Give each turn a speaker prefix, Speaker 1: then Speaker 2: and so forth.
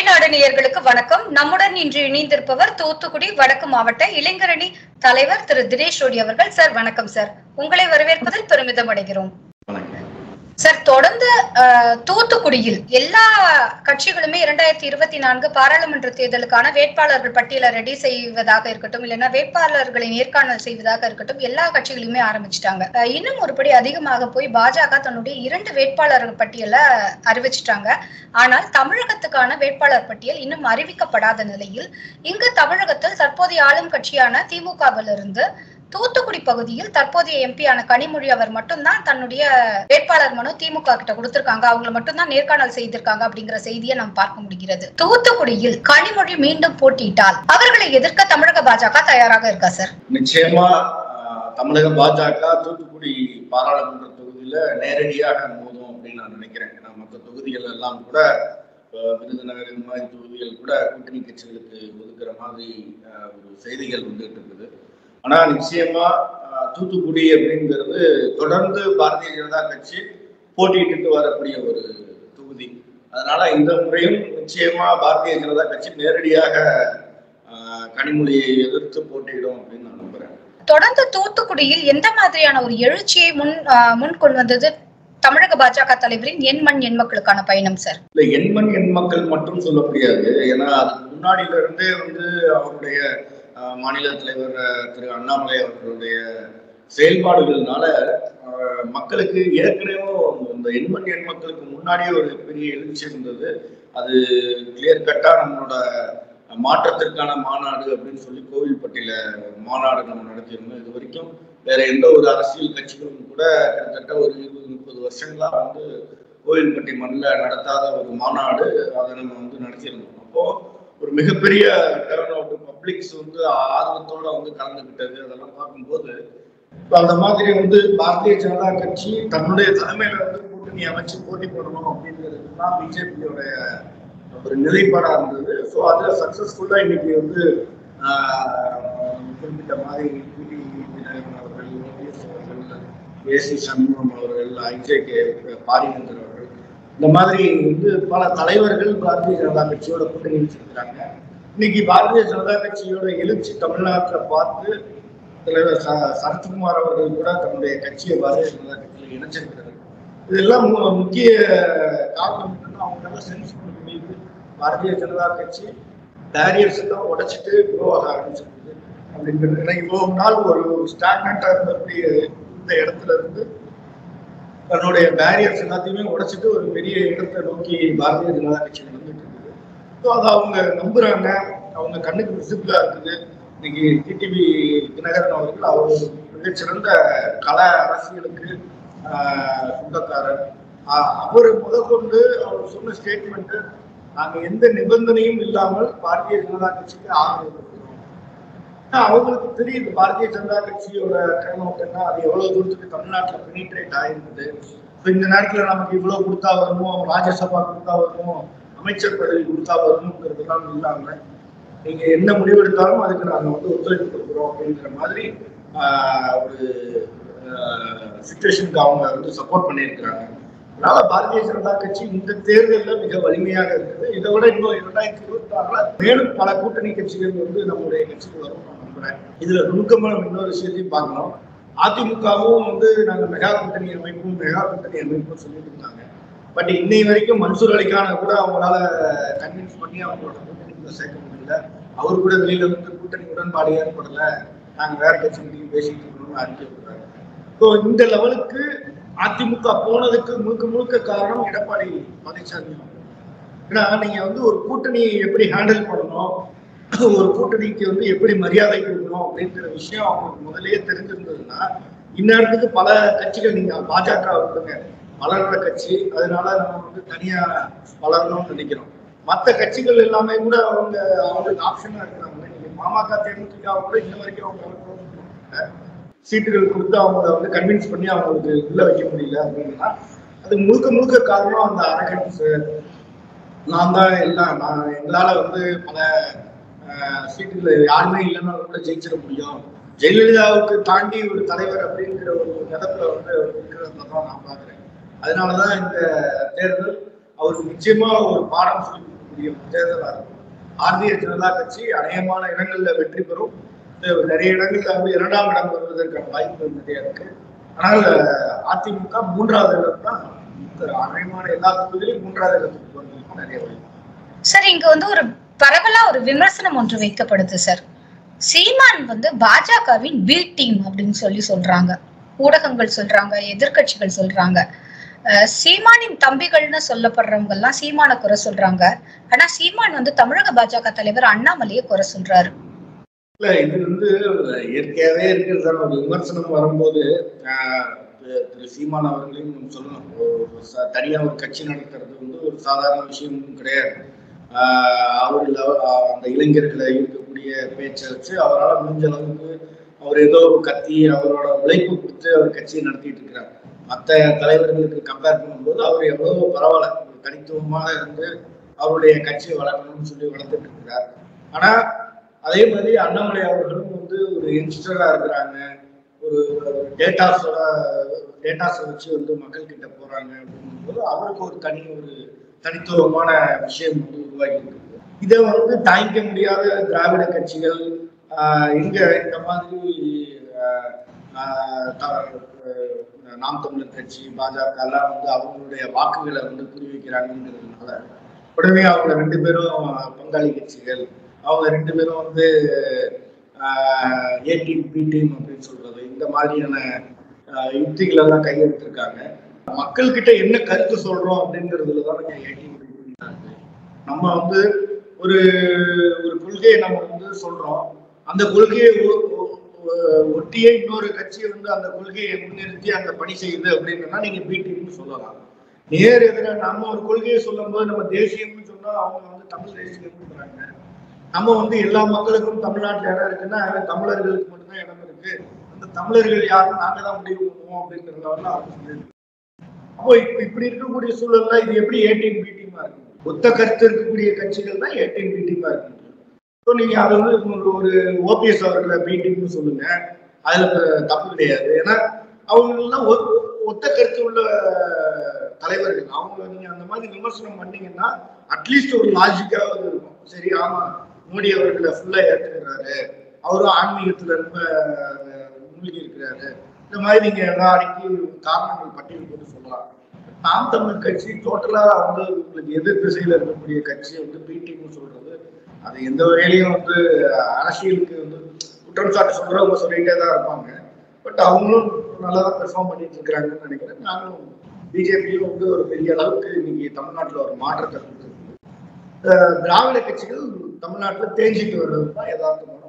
Speaker 1: தமிழ்நாடு நேயர்களுக்கு வணக்கம் நம்முடன் இன்று இணைந்திருப்பவர் தூத்துக்குடி வடக்கு மாவட்ட இளைஞரணி தலைவர் திரு தினேஷ் ஓடி அவர்கள் சார் வணக்கம் சார் உங்களை வரவேற்பதில் பெருமிதம் அடைகிறோம்
Speaker 2: வணக்கம்
Speaker 1: சார் தொடர்ந்து அஹ், தூத்துக்குடியில் எல்லா கட்சிகளுமே இரண்டாயிரத்தி இருபத்தி நான்கு பாராளுமன்ற தேர்தலுக்கான வேட்பாளர்கள் பட்டியலை ரெடி செய்வதாக இருக்கட்டும் இல்லைன்னா வேட்பாளர்களை நேர்காணல் செய்வதாக இருக்கட்டும் எல்லா கட்சிகளுமே ஆரம்பிச்சிட்டாங்க அஹ், இன்னும் ஒருபடி அதிகமாக போய் பாஜக தன்னுடைய இரண்டு வேட்பாளர்கள் பட்டியலை அறிவிச்சிட்டாங்க ஆனால் தமிழகத்துக்கான வேட்பாளர் பட்டியல் இன்னும் அறிவிக்கப்படாத நிலையில் இங்கு தமிழகத்தில் தற்போதைய ஆளும் கட்சியான திமுகவிலிருந்து தூத்துக்குடி பகுதியில் தற்போதைய எம்பியான கனிமொழி அவர் மட்டும்தான் தன்னுடைய வேட்பாளர் மனு திமுக கிட்ட கொடுத்திருக்காங்க அவங்கள மட்டும்தான் நேர்காணல் செய்திருக்காங்க அப்படிங்கிற செய்தியை நாம் பார்க்க முடிகிறது தூத்துக்குடியில் கனிமொழி மீண்டும் போட்டியிட்டால் அவர்களை எதிர்க்க தமிழக பாஜக தயாராக இருக்கா சார்
Speaker 2: நிச்சயமா ஆஹ், தமிழக பாஜக தூத்துக்குடி பாராளுமன்ற தொகுதியில நேரடியாக மோதும் அப்படின்னு நான் நினைக்கிறேன் ஏன்னா மற்ற தொகுதிகள் எல்லாம் கூட ஆஹ், விருதுநகர் இந்த மாதிரி தொகுதிகள் கூட கூட்டணி கட்சிகளுக்கு ஒதுக்குற மாதிரி ஆஹ், ஒரு செய்திகள் வந்துட்டு இருக்குது ஆனா நிச்சயமா ஆஹ், தூத்துக்குடி அப்படிங்கிறது தொடர்ந்து பாரதிய ஜனதா கட்சி போட்டியிட்டு வரக்கூடிய ஒரு தொகுதி அதனால இந்த முறையும் நிச்சயமா பாரதிய ஜனதா கட்சி நேரடியாக ஆஹ், கனிமொழியை எதிர்த்து போட்டியிடும் அப்படின்னு நான் நம்புறேன்
Speaker 1: தொடர்ந்து தூத்துக்குடியில் எந்த மாதிரியான ஒரு எழுச்சியை முன் ஆஹ், முன் கொண்டு வந்தது தமிழக பாஜக தலைவரின் எண் மண் எண் மக்களுக்கான பயணம் சார்
Speaker 2: இல்ல எண்மண் எண் மக்கள் மட்டும் சொல்ல முடியாது ஏன்னா அதுக்கு முன்னாடியில இருந்தே வந்து அவருடைய ஆஹ், மாநில தலைவர் ஆஹ், திரு அண்ணாமலை அவர்களுடைய செயல்பாடுகள்னால ஆஹ், மக்களுக்கு ஏற்கனவே இந்த எண்மண் எண் மக்களுக்கு முன்னாடியே ஒரு பெரிய எழுச்சி இருந்தது அது கிளியர் கட்டா நம்மளோட மாற்றத்திற்கான மாநாடு அப்படின்னு சொல்லி கோவில்பட்டியில மாநாடு நம்ம நடத்தியிருந்தோம் இது வரைக்கும் வேற எந்த ஒரு அரசியல் கட்சிகளும் கூட கிட்டத்தட்ட ஒரு இருபது முப்பது வருஷங்களா வந்து கோவில்பட்டி மண்ணில் நடத்தாத ஒரு மாநாடு அதை நம்ம வந்து நடத்தியிருந்தோம் அப்போ ஒரு மிகப்பெரிய டர்ன் அவுட் பப்ளிக்ஸ் வந்து ஆர்வத்தோட வந்து கலந்துக்கிட்டது அதெல்லாம் பார்க்கும்போது இப்போ அந்த மாதிரி வந்து பாரதிய ஜனதா கட்சி தன்னுடைய தலைமையில வந்து கூட்டணி அமைச்சு போட்டி போடணும் அப்படிங்கிறது தான் பிஜேபியோட ஒரு நிலைப்பாடா இருந்தது ஸோ அதுல சக்சஸ்ஃபுல்லா இன்னைக்கு வந்து ஆஹ், குறிப்பிட்ட மாதிரி பிடி விநாயகன் அவர்கள் ஓபிஎஸ் அவர்கள் ஏசி சண்முகம் அவர்கள் ஐஜேகே பாரிவேந்தர் அவர்கள் இந்த மாதிரி வந்து பல தலைவர்கள் பாரதிய ஜனதா கட்சியோட கூட்டணி வச்சிருக்கிறாங்க இன்னைக்கு பாரதிய ஜனதா கட்சியோட எழுச்சி தமிழ்நாட்டுல பார்த்து தலைவர் ச- சரத்குமார் அவர்கள் கூட தன்னுடைய கட்சியை பாரதிய ஜனதா கட்சியில் இணைச்சிருக்கிறார் இதெல்லாம் மு- முக்கிய காரணம் என்னன்னா அவங்களால சென்ஸ் பண்ண முடியுது பாரதிய ஜனதா கட்சி பேரியர்ஸ் எல்லாம் உடைச்சிட்டு க்ரோ ஆக ஆரம்பிச்சிருக்குது அப்படிங்கிறது ஏன்னா இவ்வளவு நாள் ஒரு ஸ்டாக்னண்டா இருந்தக்கூடிய இந்த இடத்துல இருந்து தன்னுடைய பேரியர்ஸ் எல்லாத்தையுமே உடைச்சிட்டு ஒரு பெரிய இடத்தை நோக்கி பாரதிய ஜனதா கட்சி நடந்துட்டு இருக்குது ஸோ அதை அவங்க நம்புறாங்க அவங்க கண்ணுக்கு விசிபிளா இருக்குது இன்னைக்கு டிடிவி தினகரன் அவர்கள் அவர் ஒரு மிகச்சிறந்த கல அரசியலுக்கு ஆஹ், சொந்தக்காரர் ஆஹ், அவர் முதற்கொண்டு அவர் சொன்ன ஸ்டேட்மெண்ட் நாங்க எந்த நிபந்தனையும் இல்லாமல் பாரதிய ஜனதா கட்சிக்கு ஆதரவு கொடுக்கிறோம் ஆனா, அவங்களுக்கு தெரியுது பாரதிய ஜனதா கட்சியோட டர்ன் அவுட் என்ன அது எவ்வளவு தூரத்துக்கு தமிழ்நாட்டுல பெனிட்ரேட் ஆயிருக்குது ஸோ இந்த நேரத்துல நமக்கு இவ்வளவு கொடுத்தா வருமோ ராஜ்யசபா கொடுத்தா வருமோ அமைச்சர் பதவி கொடுத்தா வருமோங்கிறதுலாம் இல்லாம நீங்க என்ன முடிவு எடுத்தாலும் அதுக்கு நாங்க வந்து ஒத்துழைப்பு கொடுக்குறோம் அப்படிங்கிற மாதிரி ஆஹ், ஒரு சுச்சுவேஷனுக்கு அவங்க வந்து சப்போர்ட் பண்ணியிருக்கிறாங்க அதனால பாரதிய ஜனதா கட்சி இந்த தேர்தலில் மிக வலிமையாக இருக்குது இதை விட இன்னும் இரண்டாயிரத்தி இருபத்தி ஆறுல மேலும் பல கூட்டணி கட்சிகள் வந்து நம்முடைய கட்சிக்கு வரும் நான் நம்புறேன் இதுல நுணுக்கமான இன்னொரு விஷயத்தையும் பார்க்கணும் அதிமுகவும் வந்து நாங்க மெகா கூட்டணி அமைப்பும் மெகா கூட்டணி அமைப்பும் சொல்லிட்டு இருந்தாங்க பட் இன்னை வரைக்கும் மன்சூர் அலிகான கூட அவங்களால கன்வின்ஸ் பண்ணி அவங்களோட கூட்டணிக்குள்ள சேர்க்க முடியல அவர் கூட வெளியில வந்து கூட்டணி உடன்பாடு ஏற்படல நாங்க வேற கட்சி மீட்டிங் பேசிட்டு இருக்கணும்னு அறிக்கை விடுறாங்க ஸோ இந்த லெவலுக்கு அதிமுக போனதுக்கு முழுக்க முழுக்க காரணம் எடப்பாடி பழனிசாமி அவர்கள். ஏன்னா நீங்க வந்து ஒரு கூட்டணியை எப்படி ஹேண்டில் பண்ணணும் ஒரு கூட்டணிக்கு வந்து எப்படி மரியாதை கொடுக்கணும் அப்படிங்கிற விஷயம் அவங்களுக்கு முதல்லயே தெரிஞ்சிருந்ததுன்னா இந்நேரத்துக்கு பல கட்சிகள் நீங்க பாஜக விடுங்க வளர்ற கட்சி அதனால நம்ம வந்து தனியா வளரணும்னு நினைக்கிறோம் மற்ற கட்சிகள் எல்லாமே கூட அவங்க அவங்களுக்கு ஆப்ஷனா இருக்கிறாங்க நீங்க பாமக தேமுதிக கூட இன்ன வரைக்கும் அவங்க close சீட்டுகள் கொடுத்து அவங்கள வந்து கன்வின்ஸ் பண்ணி அவங்களுக்கு உள்ள வைக்க முடியல அப்படின்னா அது முழுக்க முழுக்க காரணம் அந்த அரகன்ஸ் நான் தான் எல்லாம் நான் எங்களால வந்து பல அஹ், சீட்டுகள் யாருமே இல்லைன்னாலும் கூட ஜெயிச்சிட முடியும் ஜெயலலிதாவுக்கு தாண்டி ஒரு தலைவர் அப்படிங்கிற ஒரு நிலத்துல வந்து அவர் இருக்கிறத தான் நான் பாக்குறேன் அதனாலதான் இந்த தேர்தல் அவருக்கு நிச்சயமா ஒரு பாடம் சொல்லி கொடுக்கும் இருக்கக்கூடிய ஒரு தேர்தலா இருக்கும் பாரதிய ஜனதா கட்சி அநேகமான இடங்கள்ல வெற்றி பெறும் இந்த நிறைய இடங்கள்ல வந்து இரண்டாம் இடம் வருவதற்கான வாய்ப்புகள் நிறைய இருக்கு ஆனால் அஹ், அதிமுக மூன்றாவது இடம் தான் அநேகமான எல்லா தொகுதியிலும் மூன்றாவது இடத்துக்கு வருவதற்கு நிறைய வாய்ப்பு
Speaker 1: சார் இங்க வந்து ஒரு பரவலா ஒரு விமர்சனம் ஒன்று வைக்கப்படுது சார் சீமான் வந்து பாஜகவின் பி டீம் அப்படின்னு சொல்லி சொல்றாங்க ஊடகங்கள் சொல்றாங்க எதிர்க்கட்சிகள் சொல்றாங்க அஹ் சீமானின் தம்பிகள்னு சொல்லப்படுறவங்க எல்லாம் சீமான குறை சொல்றாங்க ஆனா சீமான் வந்து தமிழக பாஜக தலைவர் அண்ணாமலையை குறை சொல்றாரு
Speaker 2: இல்ல இது வந்து இயற்கையாவே இருக்கிறது தான் ஒரு விமர்சனம் வரும்போது ஆஹ், திரு திரு சீமான் அவர்களையும் நம்ம சொல்லணும் ஒரு ச- தனியா ஒரு கட்சி நடத்துறது வந்து ஒரு சாதாரண விஷயமும் கிடையாது ஆஹ், அவர் லெவ- ஆஹ், அந்த இளைஞர்களை இருக்கக்கூடிய பேச்சை வச்சு அவரால் முடிஞ்ச அளவுக்கு அவர் ஏதோ ஒரு கத்தி அவரோட உழைப்பு கொடுத்து அவர் கட்சியை நடத்திட்டு இருக்கிறார் மற்ற தலைவர்களுக்கு கம்பேர் பண்ணும்போது அவர் எவ்வளவோ பரவாயில்ல ஒரு தனித்துவமாக இருந்து அவருடைய கட்சியை வளர்க்கணும்னு சொல்லி வளர்த்துட்டு இருக்கிறார் ஆனா அதே மாதிரி அண்ணாமலை அவர்களும் வந்து ஒரு யங்ஸ்டரா இருக்கிறாங்க ஒரு டேட்டாஸோட டேட்டாஸை வச்சு வந்து மக்கள் கிட்ட போறாங்க அப்படிங்கும்போது அவருக்கு ஒரு தனி ஒரு தனித்துவமான விஷயம் வந்து உருவாகி இருக்கு இதை வந்து தாங்கிக்க முடியாத திராவிட கட்சிகள் ஆஹ் இங்க இந்த மாதிரி ஆஹ் ஆஹ் த- ஆஹ் நாம் தமிழர் கட்சி பாஜக எல்லாம் வந்து அவங்களுடைய வாக்குகளை வந்து குறி வைக்கிறாங்கன்றதுனால உடனே அவங்க ரெண்டு பேரும் பங்காளி கட்சிகள் அவங்க ரெண்டு பேரும் வந்து ஏ டீம் பி டீம் அப்படின்னு சொல்றது இந்த மாதிரியான ஆஹ் யுக்திகள் எல்லாம் கையெழுத்திருக்காங்க மக்கள் கிட்ட என்ன கருத்து சொல்றோம் அப்படிங்கிறதுல தான் ஏ டீம் நம்ம வந்து ஒரு ஒரு கொள்கையை நம்ம வந்து சொல்றோம் அந்த கொள்கையை ஒ- ஒ- ஒ- ஒட்டியே இன்னொரு கட்சி வந்து அந்த கொள்கையை முன்னிறுத்தி அந்த பணி செய்யுது அப்படின்னா நீங்க பி டீம்னு சொல்லலாம் நேர் எதிர நம்ம ஒரு கொள்கையை சொல்லும் போது நம்ம தேசியம்னு சொன்னா அவங்க வந்து தமிழ் தேசியம்ன்றாங்க நம்ம வந்து எல்லா மக்களுக்கும் தமிழ்நாட்டுல இடம் இருக்குன்னா அது தமிழர்களுக்கு மட்டும்தான் இடம் இருக்கு அந்த தமிழர்கள் யாரும் நாங்க தான் முடிவு பண்ணுவோம் அப்படிங்கிறதுனால அவங்க சொல்லியிருக்காங்க அப்போ இப்ப இப்படி இருக்கக்கூடிய சூழல்ல இது எப்படி ஏடிஎம் பிடிமா இருக்கு ஒத்த கருத்து இருக்கக்கூடிய கட்சிகள் தான் ஏடிஎம் பிடிமா இருக்கு ஸோ நீங்க அதை வந்து ஒரு- ஒரு ஓபிஎஸ் அவர்களை பிடிம்னு சொல்லுங்க அதுல இப்ப தப்பு கிடையாது ஏன்னா அவங்க எல்லாம் ஒ- ஒ- ஒத்த கருத்து உள்ள தலைவர்கள் அவங்க நீங்க அந்த மாதிரி விமர்சனம் பண்ணீங்கன்னா அட்லீஸ்ட் ஒரு லாஜிக்காவது இருக்கும் சரி ஆமா மோடி அவர்களை ஃபுல்லா ஏத்துக்கிறாரு அவரும் ஆன்மீகத்துல ரொம்ப அஹ், மூழ்கி இருக்கிறாரு இந்த மாதிரி நீங்க எல்லா அறிக்கை காரணங்கள் பட்டியல் போட்டு சொல்லலாம் நாம் தமிழ் கட்சி டோட்டலா வந்து உங்களுக்கு எதிர் திசையில இருக்கக்கூடிய கட்சி வந்து பிடிஎம் சொல்றது அது எந்த வகையிலையும் வந்து அரசியலுக்கு வந்து குற்றம் சாட்டு சொல்றவங்க சொல்லிட்டே தான் இருப்பாங்க பட் அவங்களும் நல்லா தான் பெர்ஃபார்ம் பண்ணிட்டு இருக்கிறாங்கன்னு நினைக்கிறேன் நாங்களும் பிஜேபியும் வந்து ஒரு பெரிய அளவுக்கு இன்னைக்கு தமிழ்நாட்டுல ஒரு மாற்றத்தை கொடுத்துருக்கு அஹ் திராவிட கட்சிகள் தமிழ்நாட்டுல தேஞ்சிட்டு வர்றது தான் யதார்த்தமான